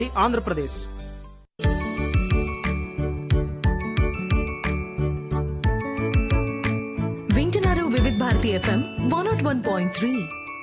ఆంధ్రప్రదేశ్ వింటున్నారు Vividh Bharati FM one nought one point three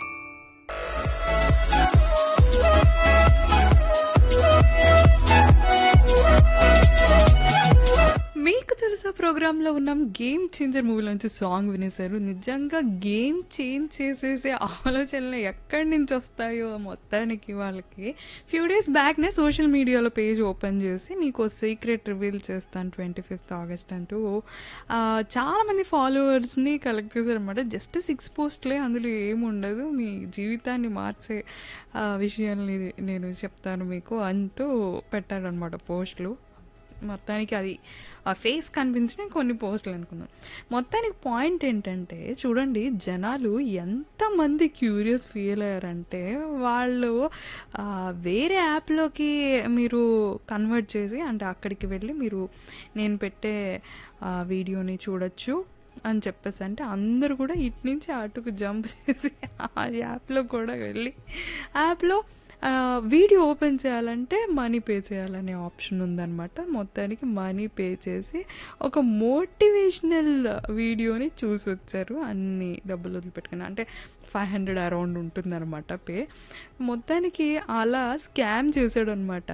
మీకు తెలుసా ప్రోగ్రాంలో ఉన్నాం గేమ్ చేంజర్ మూవీలోంచి సాంగ్ వినేశారు నిజంగా గేమ్ చేంజ్ చేసేసే ఆలోచనలు ఎక్కడి నుంచి వస్తాయో మొత్తానికి వాళ్ళకి ఫ్యూ డేస్ బ్యాక్నే సోషల్ మీడియాలో పేజ్ ఓపెన్ చేసి నీకు సీక్రెట్ రివీల్ చేస్తాను ట్వంటీ ఫిఫ్త్ ఆగస్ట్ అంటూ ఆ, చాలామంది ఫాలోవర్స్ని కలెక్ట్ చేశారనమాట జస్ట్ సిక్స్ పోస్ట్లే అందులో ఏముండదు మీ జీవితాన్ని మార్చే ఆ, విషయాల్ని నేను చెప్తాను మీకు అంటూ పెట్టారనమాట పోస్టులు మొత్తానికి అది ఆ ఫేస్ కనిపించిన కొన్ని పోస్టులు అనుకుందాం మొత్తానికి పాయింట్ ఏంటంటే చూడండి జనాలు ఎంతమంది క్యూరియస్ ఫీల్ అయ్యారంటే వాళ్ళు ఆ, వేరే యాప్లోకి మీరు కన్వర్ట్ చేసి అంటే అక్కడికి వెళ్ళి మీరు నేను పెట్టే ఆ, వీడియోని చూడొచ్చు అని చెప్పేసి అంటే అందరూ కూడా ఇటు నుంచి అటుకు జంప్ చేసి ఆ యాప్లో కూడా వెళ్ళి యాప్లో ఆ, వీడియో ఓపెన్ చేయాలంటే మనీ పే చేయాలనే ఆప్షన్ ఉందన్నమాట మొత్తానికి మనీ పే చేసి ఒక మోటివేషనల్ వీడియోని చూసి వచ్చారు అన్ని డబ్బులు వదిలిపెట్టుకుని అంటే ఫైవ్ హండ్రెడ్ అరౌండ్ ఉంటుందన్నమాట పే మొత్తానికి అలా స్కామ్ చేశాడు అనమాట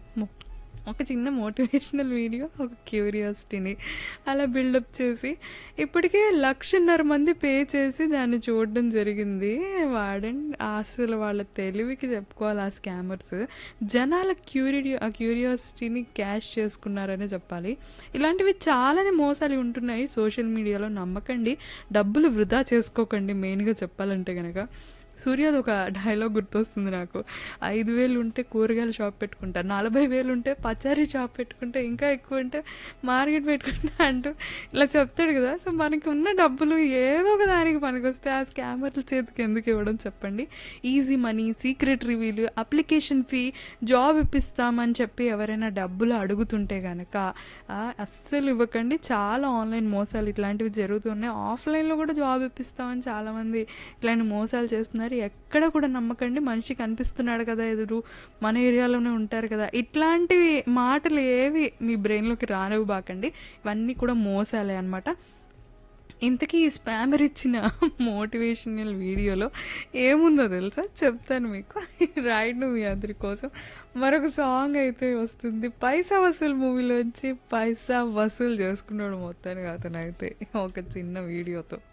ఒక చిన్న మోటివేషనల్ వీడియో ఒక క్యూరియాసిటీని అలా బిల్డప్ చేసి ఇప్పటికే లక్షన్నర మంది పే చేసి దాన్ని చూడడం జరిగింది వాడండి అసలు వాళ్ళ తెలివికి చెప్పుకోవాలి ఆ స్కామర్స్ జనాల క్యూరి ఆ క్యూరియాసిటీని క్యాష్ చేసుకున్నారనే చెప్పాలి ఇలాంటివి చాలానే మోసాలు ఉంటున్నాయి సోషల్ మీడియాలో నమ్మకండి డబ్బులు వృధా చేసుకోకండి మెయిన్గా చెప్పాలంటే కనుక సూర్యాది ఒక డైలాగ్ గుర్తొస్తుంది నాకు ఐదు వేలు ఉంటే కూరగాయల షాప్ పెట్టుకుంటా నలభై వేలు ఉంటే పచారీ షాప్ పెట్టుకుంటే ఇంకా ఎక్కువ ఉంటే మార్కెట్ పెట్టుకుంటా అంటూ ఇలా చెప్తాడు కదా సో మనకి ఉన్న డబ్బులు ఏదో ఒక దానికి పనికొస్తే ఆ స్కామర్ల చేతికి ఎందుకు ఇవ్వడం చెప్పండి easy money secret reveal application fee job ఇప్పిస్తామని చెప్పి ఎవరైనా డబ్బులు అడుగుతుంటే కనుక అస్సలు ఇవ్వకండి చాలా ఆన్లైన్ మోసాలు ఇట్లాంటివి జరుగుతున్నాయి ఆఫ్లైన్లో కూడా జాబ్ ఇప్పిస్తామని చాలామంది ఇట్లాంటి మోసాలు చేస్తున్నారు ఎక్కడ కూడా నమ్మకండి మనిషి కనిపిస్తున్నాడు కదా ఎదురు మన ఏరియాలోనే ఉంటారు కదా ఇట్లాంటివి మాటలు ఏవి మీ బ్రెయిన్లోకి రానివ్వబాకండి ఇవన్నీ కూడా మోసాలే అనమాట ఇంతకీ ఈ స్పామర్ ఇచ్చిన మోటివేషనల్ వీడియోలో ఏముందో తెలుసా చెప్తాను మీకు రైడ్ నువ్వు మీ అందరి కోసం మరొక సాంగ్ అయితే వస్తుంది పైసా వసూలు మూవీలో వచ్చి పైసా వసూలు చేసుకున్నాడు మొత్తానికి అతను అయితే ఒక చిన్న వీడియోతో